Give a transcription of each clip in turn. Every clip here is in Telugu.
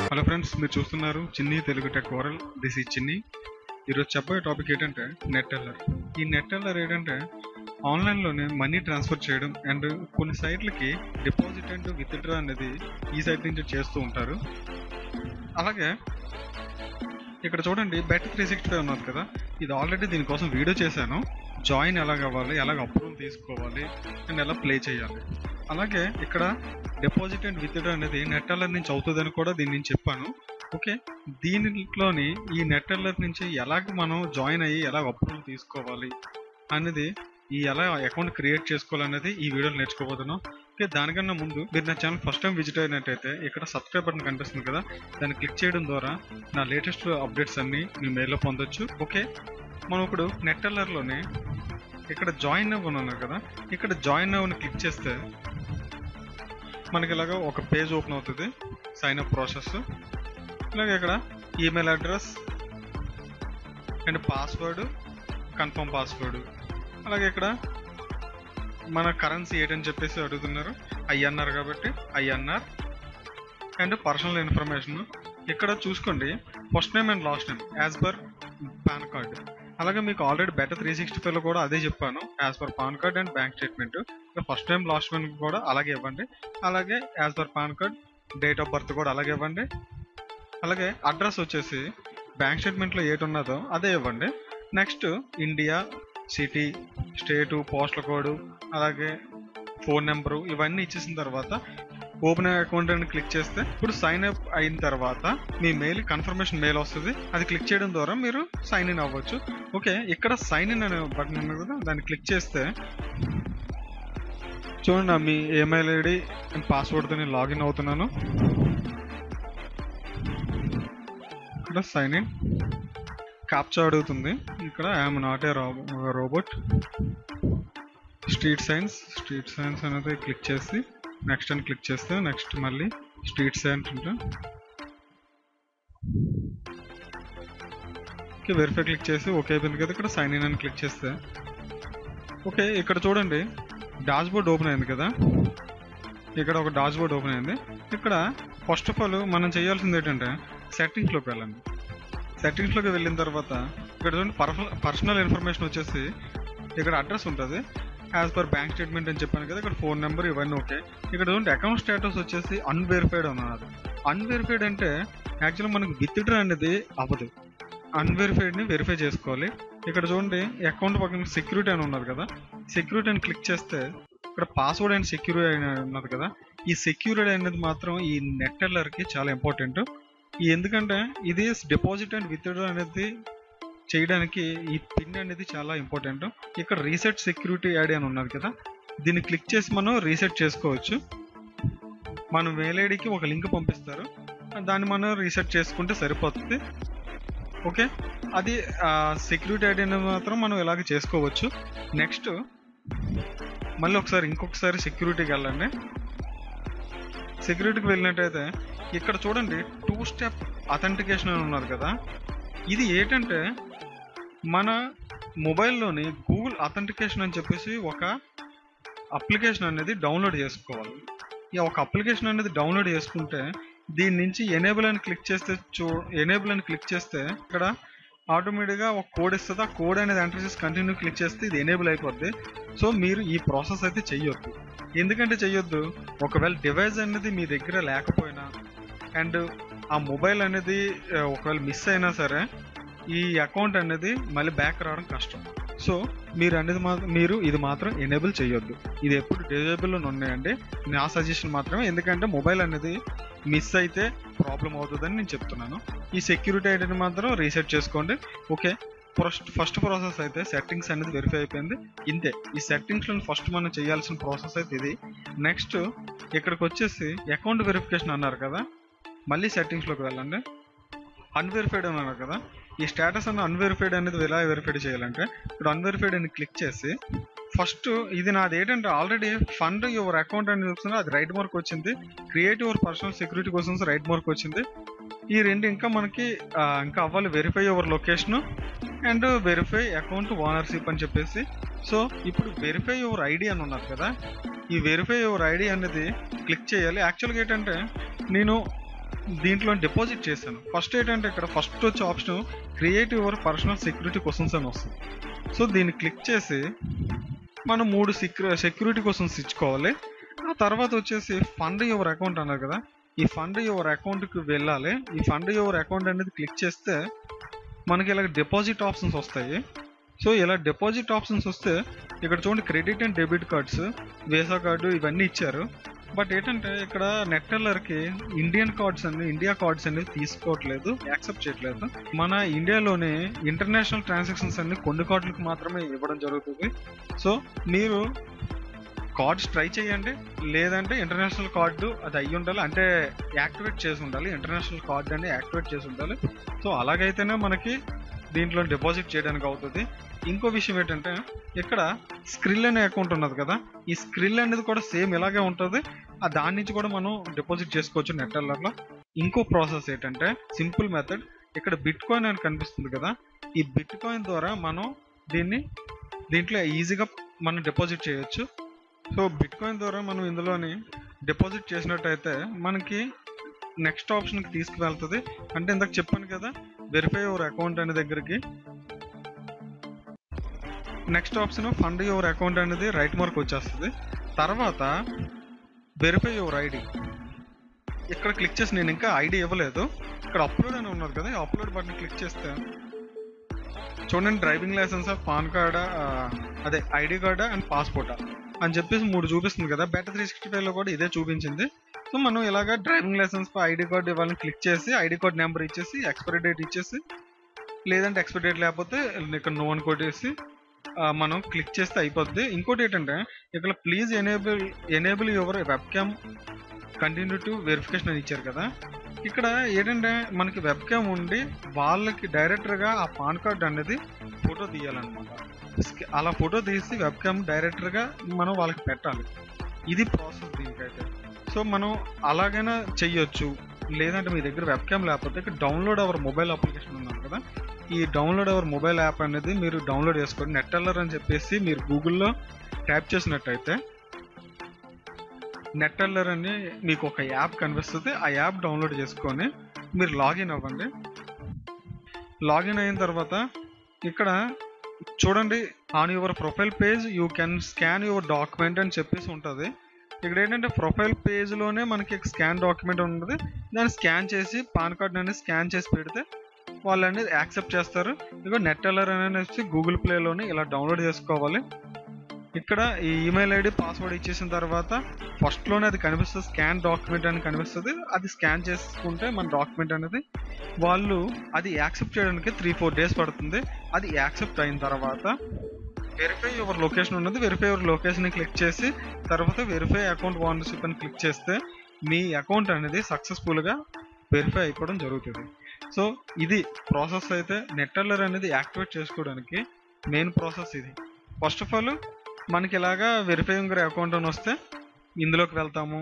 హలో ఫ్రెండ్స్ మీరు చూస్తున్నారు చిన్ని తెలుగు టెక్ ఓరల్ దిస్ ఈ చిన్ని ఈరోజు చెప్పే టాపిక్ ఏంటంటే నెట్ ఎల్లర్ ఈ నెట్ ఎల్లర్ ఏంటంటే ఆన్లైన్లోనే మనీ ట్రాన్స్ఫర్ చేయడం అండ్ కొన్ని సైట్లకి డిపాజిట్ అండ్ విత్డ్రా అనేది ఈ సైట్ నుంచి చేస్తూ ఉంటారు అలాగే ఇక్కడ చూడండి బెట్ త్రీ సిక్స్టీ ఫైవ్ ఉన్నది కదా ఇది ఆల్రెడీ దీనికోసం వీడియో చేశాను జాయిన్ ఎలాగ అవ్వాలి ఎలాగ అప్రూవల్ తీసుకోవాలి అండ్ ఎలా ప్లే చేయాలి అలాగే ఇక్కడ డిపాజిట్ అండ్ విత్డ్రా అనేది నెట్ అలర్ నుంచి అవుతుందని కూడా దీని నుంచి చెప్పాను ఓకే దీనిలోని ఈ నెట్ అలర్ నుంచి ఎలాగ మనం జాయిన్ అయ్యి ఎలా అప్రూవల్ తీసుకోవాలి అనేది ఈ ఎలా అకౌంట్ క్రియేట్ చేసుకోవాలనేది ఈ వీడియోలో నేర్చుకోబోతున్నాం ఓకే దానికన్నా ముందు మీరు నా ఛానల్ ఫస్ట్ టైం విజిట్ అయినట్టయితే ఇక్కడ సబ్స్క్రైబ్ బటన్ కనిపిస్తుంది కదా దాన్ని క్లిక్ చేయడం ద్వారా నా లేటెస్ట్ అప్డేట్స్ అన్ని మీ మెయిల్లో పొందొచ్చు ఓకే మనం ఇప్పుడు నెట్ అల్లర్లోనే ఇక్కడ జాయిన్ అవ్వను ఉన్నారు కదా ఇక్కడ జాయిన్ అవ్వని క్లిక్ చేస్తే మనకి ఇలాగ ఒక పేజ్ ఓపెన్ అవుతుంది సైన్ అప్ ప్రాసెస్ ఇలాగ ఇక్కడ email address and password confirm password అలాగే ఇక్కడ మన కరెన్సీ ఏంటని చెప్పేసి అడుగుతున్నారు ఐఎన్ఆర్ కాబట్టి ఐఎన్ఆర్ అండ్ పర్సనల్ ఇన్ఫర్మేషన్ ఇక్కడ చూసుకోండి first name and last name as per PAN card అలాగే మీకు ఆల్రెడీ బెటర్ త్రీ సిక్స్టీ ఫైవ్లో కూడా అదే చెప్పాను as per PAN card and bank statement first time last one కూడా అలాగే ఇవ్వండి అలాగే as per PAN card date of birth కూడా అలాగే ఇవ్వండి అలాగే అడ్రస్ వచ్చేసి బ్యాంక్ స్టేట్మెంట్లో ఏటి ఉన్నదో అదే ఇవ్వండి next India city state postal code అలాగే ఫోన్ నెంబరు ఇవన్నీ ఇచ్చేసిన తర్వాత ఓపెన్ అకౌంట్ అని క్లిక్ చేస్తే ఇప్పుడు సైన్ అప్ అయిన తర్వాత మీ మెయిల్ కన్ఫర్మేషన్ మెయిల్ వస్తుంది అది క్లిక్ చేయడం ద్వారా మీరు సైన్ ఇన్ అవ్వచ్చు ఓకే ఇక్కడ సైన్ ఇన్ అనే బటన్ ఉంది కదా దాన్ని క్లిక్ చేస్తే చూడండి నా మీ ఈమెయిల్ ఐడి అండ్ పాస్వర్డ్తో నేను లాగిన్ అవుతున్నాను ఇక్కడ సైన్ ఇన్ క్యాప్చా అడుగుతుంది ఇక్కడ I'm not a robot street signs street signs అనేది క్లిక్ చేసి నెక్స్ట్ అని క్లిక్ చేస్తే నెక్స్ట్ మళ్ళీ స్ట్రీట్ సైన్స్ ఉంటే ఓకే వెరిఫై క్లిక్ చేసి ఓకే అయిపోయింది కదా ఇక్కడ సైన్ ఇన్ అని క్లిక్ చేస్తే ఓకే ఇక్కడ చూడండి డాష్ బోర్డ్ ఓపెన్ అయింది కదా ఇక్కడ ఒక డాష్ బోర్డ్ ఓపెన్ అయింది ఇక్కడ ఫస్ట్ ఆఫ్ ఆల్ మనం చేయాల్సింది ఏంటంటే సెట్టింగ్స్లోకి వెళ్ళండి సెట్టింగ్స్లోకి వెళ్ళిన తర్వాత ఇక్కడ చూడండి పర్సనల్ ఇన్ఫర్మేషన్ వచ్చేసి ఇక్కడ అడ్రస్ ఉంటుంది యాజ్ పర్ బ్యాంక్ స్టేట్మెంట్ అని చెప్పాను కదా ఇక్కడ ఫోన్ నెంబర్ ఇవన్నీ ఓకే ఇక్కడ చూడండి అకౌంట్ స్టేటస్ వచ్చేసి అన్వెరిఫైడ్ ఉన్నది అన్వెరిఫైడ్ అంటే యాక్చువల్గా మనకు విత్డ్రా అనేది అవ్వదు అన్వెరిఫైడ్ని వెరిఫై చేసుకోవాలి ఇక్కడ చూడండి అకౌంట్ పక్కన సెక్యూరిటీ అని ఉన్నది కదా సెక్యూరిటీ అని క్లిక్ చేస్తే ఇక్కడ పాస్వర్డ్ అండ్ సెక్యూరిటీ అని ఉన్నది కదా ఈ సెక్యూరిటీ అనేది మాత్రం ఈ నెట్టర్లర్కి చాలా ఇంపార్టెంట్ ఈ ఎందుకంటే ఇది డిపాజిట్ అండ్ విత్డ్రా అనేది చేయడానికి ఈ పిన్ అనేది చాలా ఇంపార్టెంట్ ఇక్కడ రీసెట్ సెక్యూరిటీ యాడ్ అని ఉన్నది కదా దీన్ని క్లిక్ చేసి మనం రీసెట్ చేసుకోవచ్చు మన మెయిల్ ఐడికి ఒక లింక్ పంపిస్తారు దాన్ని మనం రీసెట్ చేసుకుంటే సరిపోతుంది ఓకే అది సెక్యూరిటీ ఐడి అనేది మాత్రం మనం ఇలాగ చేసుకోవచ్చు నెక్స్ట్ మళ్ళీ ఒకసారి ఇంకొకసారి సెక్యూరిటీకి వెళ్ళండి సెక్యూరిటీకి వెళ్ళినట్టయితే ఇక్కడ చూడండి టూ స్టెప్ అథెంటికేషన్ అని ఉన్నది కదా ఇది ఏంటంటే మన మొబైల్లోని గూగుల్ అథెంటికేషన్ అని చెప్పేసి ఒక అప్లికేషన్ అనేది డౌన్లోడ్ చేసుకోవాలి ఈ ఒక అప్లికేషన్ అనేది డౌన్లోడ్ చేసుకుంటే దీని నుంచి ఎనేబుల్ అని క్లిక్ చేస్తే చూ ఎనేబుల్ అని క్లిక్ చేస్తే ఇక్కడ ఆటోమేటిక్గా ఒక కోడ్ ఇస్తుంది ఆ కోడ్ అనేది ఎంటర్ చేసి కంటిన్యూ క్లిక్ చేస్తే ఇది ఎనేబుల్ అయిపోద్ది సో మీరు ఈ ప్రాసెస్ అయితే చెయ్యొద్దు ఎందుకంటే చెయ్యొద్దు ఒకవేళ డివైస్ అనేది మీ దగ్గర లేకపోయినా అండ్ ఆ మొబైల్ అనేది ఒకవేళ మిస్ అయినా సరే ఈ అకౌంట్ అనేది మళ్ళీ బ్యాక్ రావడం కష్టం సో మీరు అనేది మా మీరు ఇది మాత్రం ఎనేబుల్ చేయొద్దు ఇది ఎప్పుడు డిజేబుల్లో ఉన్నాయండి నా సజెషన్ మాత్రమే ఎందుకంటే మొబైల్ అనేది మిస్ అయితే ప్రాబ్లం అవుతుందని నేను చెప్తున్నాను ఈ సెక్యూరిటీ ఐడిని మాత్రం రీసెట్ చేసుకోండి ఓకే ఫస్ట్ ఫస్ట్ ప్రాసెస్ అయితే సెట్టింగ్స్ అనేది వెరిఫై అయిపోయింది ఇంతే ఈ సెట్టింగ్స్లో ఫస్ట్ మనం చేయాల్సిన ప్రాసెస్ అయితే ఇది నెక్స్ట్ ఇక్కడికి వచ్చేసి అకౌంట్ వెరిఫికేషన్ అన్నారు కదా మళ్ళీ సెట్టింగ్స్లోకి వెళ్ళండి అన్వెరిఫైడ్ అన్నారు కదా ఈ స్టేటస్ అన్న అన్వెరిఫైడ్ అనేది ఎలా వెరిఫైడ్ చేయాలంటే ఇప్పుడు అన్వెరిఫైడ్ అని క్లిక్ చేసి ఫస్ట్ ఇది నాది ఏంటంటే ఆల్రెడీ ఫండ్ యువర్ అకౌంట్ అని చూస్తున్నా అది రైట్ మార్క్ వచ్చింది క్రియేట్ యువర్ పర్సనల్ సెక్యూరిటీ కోసం రైట్ మార్క్ వచ్చింది ఈ రెండు ఇంకా మనకి ఇంకా అవ్వాలి verify your location and verify account ownership అని చెప్పేసి సో ఇప్పుడు వెరిఫై యువర్ ఐడి అని ఉన్నారు కదా ఈ వెరిఫై యువర్ ఐడి అనేది క్లిక్ చేయాలి యాక్చువల్గా ఏంటంటే నేను దీంట్లో డిపాజిట్ చేశాను ఫస్ట్ ఏంటంటే ఇక్కడ ఫస్ట్ వచ్చే option create your personal security questions అని వస్తుంది సో దీన్ని క్లిక్ చేసి మనం మూడు సెక్యూ సెక్యూరిటీ క్వశ్చన్స్ ఇచ్చుకోవాలి ఆ తర్వాత వచ్చేసి ఫండ్ యువర్ అకౌంట్ అన్నారు కదా ఈ ఫండ్ యువర్ అకౌంట్కి వెళ్ళాలి ఈ ఫండ్ యువర్ అకౌంట్ అనేది క్లిక్ చేస్తే మనకి ఇలా డిపాజిట్ ఆప్షన్స్ వస్తాయి సో ఇలా డిపాజిట్ ఆప్షన్స్ వస్తే ఇక్కడ చూడండి credit and debit cards Visa card ఇవన్నీ ఇచ్చారు బట్ ఏంటంటే ఇక్కడ నెట్టెల్లర్కి ఇండియన్ కార్డ్స్ అన్ని ఇండియా కార్డ్స్ అనేవి తీసుకోవట్లేదు యాక్సెప్ట్ చేయట్లేదు మన ఇండియాలోనే ఇంటర్నేషనల్ ట్రాన్సాక్షన్స్ అన్ని కొన్ని కార్డులకు మాత్రమే ఇవ్వడం జరుగుతుంది సో మీరు కార్డ్స్ ట్రై చేయండి లేదంటే ఇంటర్నేషనల్ కార్డు అది అయ్యి ఉండాలి అంటే యాక్టివేట్ చేసి ఉండాలి ఇంటర్నేషనల్ కార్డ్ అని యాక్టివేట్ చేసి ఉండాలి సో అలాగైతేనే మనకి దీంట్లో డిపాజిట్ చేయడానికి అవుతుంది ఇంకో విషయం ఏంటంటే ఇక్కడ స్క్రిల్ అనే అకౌంట్ ఉన్నది కదా ఈ స్క్రిల్ అనేది కూడా సేమ్ ఇలాగే ఉంటుంది ఆ దాని నుంచి కూడా మనం డిపాజిట్ చేసుకోవచ్చు నెట్టర్లలో ఇంకో ప్రాసెస్ ఏంటంటే సింపుల్ మెథడ్ ఇక్కడ బిట్ కాయిన్ అని కనిపిస్తుంది కదా ఈ బిట్ కాయిన్ ద్వారా మనం దీన్ని దీంట్లో ఈజీగా మనం డిపాజిట్ చేయొచ్చు సో బిట్ కాయిన్ ద్వారా మనం ఇందులోని డిపాజిట్ చేసినట్టయితే మనకి నెక్స్ట్ ఆప్షన్కి తీసుకువెళ్తుంది అంటే ఇందాక చెప్పాను కదా వెరిఫై యువర్ అకౌంట్ అనే దగ్గరికి next option fund your account అనేది రైట్ మార్క్ వచ్చేస్తుంది తర్వాత వెరిఫై యువర్ ఐడి ఇక్కడ క్లిక్ చేసి నేను ఇంకా ఐడి ఇవ్వలేదు ఇక్కడ అప్లోడ్ అని ఉన్నది కదా అప్లోడ్ బటన్ క్లిక్ చేస్తే చూడండి డ్రైవింగ్ లైసెన్స్ పాన్ కార్డా అదే ఐడి కార్డా అండ్ పాస్పోర్టా అని చెప్పేసి మూడు చూపిస్తుంది కదా బెటర్ త్రీ సిక్స్టీ ఫైవ్లో కూడా ఇదే చూపించింది సో మనం ఇలాగ డ్రైవింగ్ లైసెన్స్ ఐడి కార్డ్ ఇవ్వాలని క్లిక్ చేసి ఐడి కార్డ్ నెంబర్ ఇచ్చేసి ఎక్స్పైరీ డేట్ ఇచ్చేసి లేదంటే ఎక్స్పైరీ డేట్ లేకపోతే ఇక్కడ నో అని కొట్టేసి ఆ, మనం క్లిక్ చేస్తే అయిపోద్ది ఇంకోటి ఏంటంటే ఇక్కడ please enable enable your webcam continue to verification అని ఇచ్చారు కదా ఇక్కడ ఏంటంటే మనకి వెబ్ క్యామ్ ఉండి వాళ్ళకి డైరెక్టర్గా ఆ పాన్ కార్డ్ అనేది ఫోటో తీయాలన్నమాట స్క- అలా ఫోటో తీసి వెబ్ క్యామ్ డైరెక్టర్గా మనం వాళ్ళకి పెట్టాలి ఇది ప్రాసెస్ దీనికైతే సో మనం అలాగైనా చెయ్యొచ్చు లేదంటే మీ దగ్గర వెబ్ క్యామ్ లేకపోతే ఇక్కడ డౌన్లోడ్ అవర్ మొబైల్ అప్లికేషన్ ఉన్నాను కదా ఈ డౌన్లోడ్ అవర్ మొబైల్ యాప్ అనేది మీరు డౌన్లోడ్ చేసుకోండి నెట్టెల్లర్ అని చెప్పేసి మీరు గూగుల్లో ట్యాప్ చేసినట్టయితే నెట్టెల్లర్ అని మీకు ఒక యాప్ కనిపిస్తుంది ఆ యాప్ డౌన్లోడ్ చేసుకొని మీరు లాగిన్ అవ్వండి లాగిన్ అయిన తర్వాత ఇక్కడ చూడండి on your profile page you can scan your document అని చెప్పేసి ఉంటుంది ఇక్కడ ఏంటంటే ప్రొఫైల్ పేజ్లోనే మనకి స్కాన్ డాక్యుమెంట్ ఉంటుంది దాన్ని స్కాన్ చేసి పాన్ కార్డ్ అనేది స్కాన్ చేసి పెడితే వాళ్ళు అనేది యాక్సెప్ట్ చేస్తారు ఇక నెట్ ఎల్లర్ అనేసి గూగుల్ ప్లేలోనే ఇలా డౌన్లోడ్ చేసుకోవాలి ఇక్కడ ఈ ఈమెయిల్ ఐడి పాస్వర్డ్ ఇచ్చేసిన తర్వాత ఫస్ట్లోనే అది కనిపిస్తుంది స్కాన్ డాక్యుమెంట్ అని కనిపిస్తుంది అది స్కాన్ చేసుకుంటే మన డాక్యుమెంట్ అనేది వాళ్ళు అది యాక్సెప్ట్ చేయడానికి త్రీ ఫోర్ డేస్ పడుతుంది అది యాక్సెప్ట్ అయిన తర్వాత వెరిఫై యువర్ లొకేషన్ ఉన్నది వెరిఫై యువర్ లొకేషన్ క్లిక్ చేసి తర్వాత వెరిఫై అకౌంట్ ఓనర్షిప్ అని క్లిక్ చేస్తే మీ అకౌంట్ అనేది సక్సెస్ఫుల్గా వెరిఫై అయిపోవడం జరుగుతుంది సో ఇది ప్రాసెస్ అయితే నెట్టర్లర్ అనేది యాక్టివేట్ చేసుకోవడానికి మెయిన్ ప్రాసెస్ ఇది ఫస్ట్ ఆఫ్ ఆల్ మనకి ఇలాగా వెరిఫైయింగ్ అకౌంట్ అని వస్తే ఇందులోకి వెళ్తాము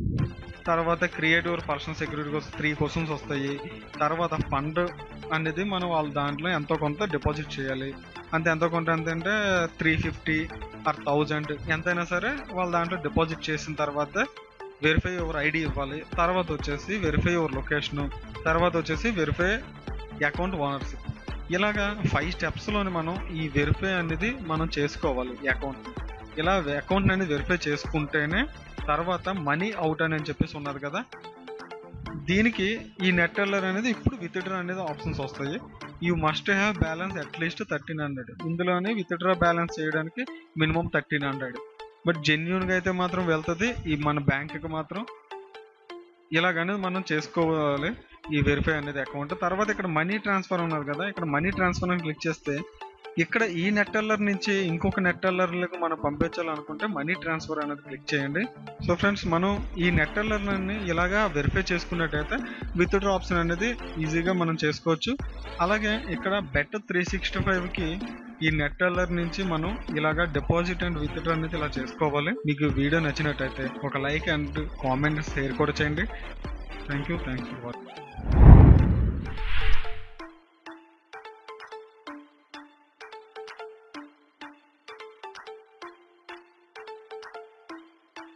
తర్వాత క్రియేట్ యువర్ పర్సనల్ సెక్యూరిటీ కోసం త్రీ క్వశ్చన్స్ వస్తాయి తర్వాత ఫండ్ అనేది మనం వాళ్ళ దాంట్లో ఎంతో కొంత డిపాజిట్ చేయాలి అంతే ఎంతో కొంత ఎంతంటే త్రీ ఫిఫ్టీ ఆర్ థౌజండ్ ఎంతైనా సరే వాళ్ళ దాంట్లో డిపాజిట్ చేసిన తర్వాత వెరిఫై యువర్ ఐడి ఇవ్వాలి తర్వాత వచ్చేసి వెరిఫై యువర్ లొకేషన్ తర్వాత వచ్చేసి వెరిఫై అకౌంట్ ఓనర్షిప్ ఇలాగా ఫైవ్ స్టెప్స్లోని మనం ఈ వెరిఫై అనేది మనం చేసుకోవాలి ఈ అకౌంట్ ఇలా అకౌంట్ అనేది వెరిఫై చేసుకుంటేనే తర్వాత మనీ అవుట్ అని చెప్పేసి ఉన్నది కదా దీనికి ఈ నెట్ ఎల్లర్ అనేది ఇప్పుడు విత్డ్రా అనేది ఆప్షన్స్ వస్తాయి you must have balance at least thirteen hundred ఇందులోనే విత్డ్రా బ్యాలెన్స్ చేయడానికి మినిమం థర్టీన్ హండ్రెడ్ బట్ జెన్యున్గా అయితే మాత్రం వెళ్తుంది ఈ మన బ్యాంక్కి మాత్రం ఇలాగనేది మనం చేసుకోవాలి ఈ వెరిఫై అనేది అకౌంట్ తర్వాత ఇక్కడ మనీ ట్రాన్స్ఫర్ ఉన్నది కదా ఇక్కడ మనీ ట్రాన్స్ఫర్ అని క్లిక్ చేస్తే ఇక్కడ ఈ నెట్టల్లర్ నుంచి ఇంకొక నెట్టల్లర్లకు మనం పంపించాలనుకుంటే మనీ ట్రాన్స్ఫర్ అనేది క్లిక్ చేయండి సో ఫ్రెండ్స్ మనం ఈ నెట్టల్లర్ని ఇలాగా వెరిఫై చేసుకున్నట్టయితే విత్ డ్రా ఆప్షన్ అనేది ఈజీగా మనం చేసుకోవచ్చు అలాగే ఇక్కడ బెట్ త్రీ సిక్స్టీ ఫైవ్కి ఈ నెట్టల్లర్ నుంచి మనం ఇలాగా డిపాజిట్ అండ్ విత్ డ్రా అనేది ఇలా చేసుకోవాలి మీకు వీడియో నచ్చినట్టయితే ఒక లైక్ అండ్ కామెంట్ షేర్ కూడా చేయండి thank you thanks for watching